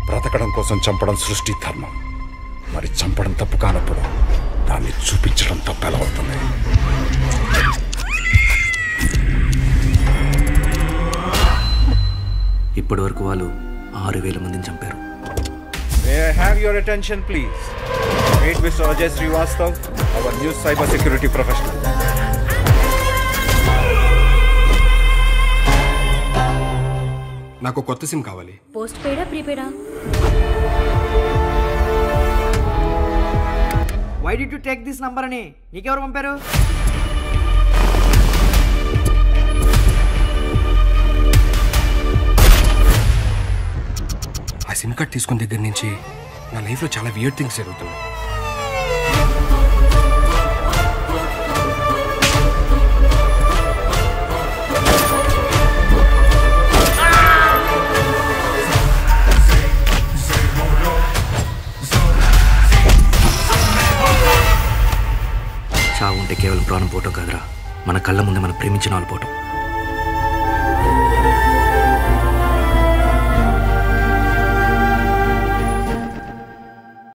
బ్రతకడం కోసం చంపడం సృష్టి ధర్మం మరి చంపడం తప్పు కానప్పుడు దాన్ని చూపించడం తప్పు ఎలా అవుతుంది ఇప్పటి వరకు వాళ్ళు ఆరు వేల మందిని చంపారు May I have your attention, please? Meet Mr. Ajay Srivastav, our new cyber security professional. నాకు కొత్త సిమ్ కావాలి పోస్ట్ పెయిడా ప్రీపెయిడా why did to take this number అని నీకెవరు పంపారు ఆ సిమ్ కార్డ్ తీసుకున్న దగ్గర నుంచి నా లైఫ్లో చాలా వియర్ థింగ్స్ జరుగుతున్నాయి చావు ఉంటే కేవలం ప్రాణం పోవటం కాదురా మన కళ్ళ ముందే మనం ప్రేమించిన వాళ్ళు పోవటం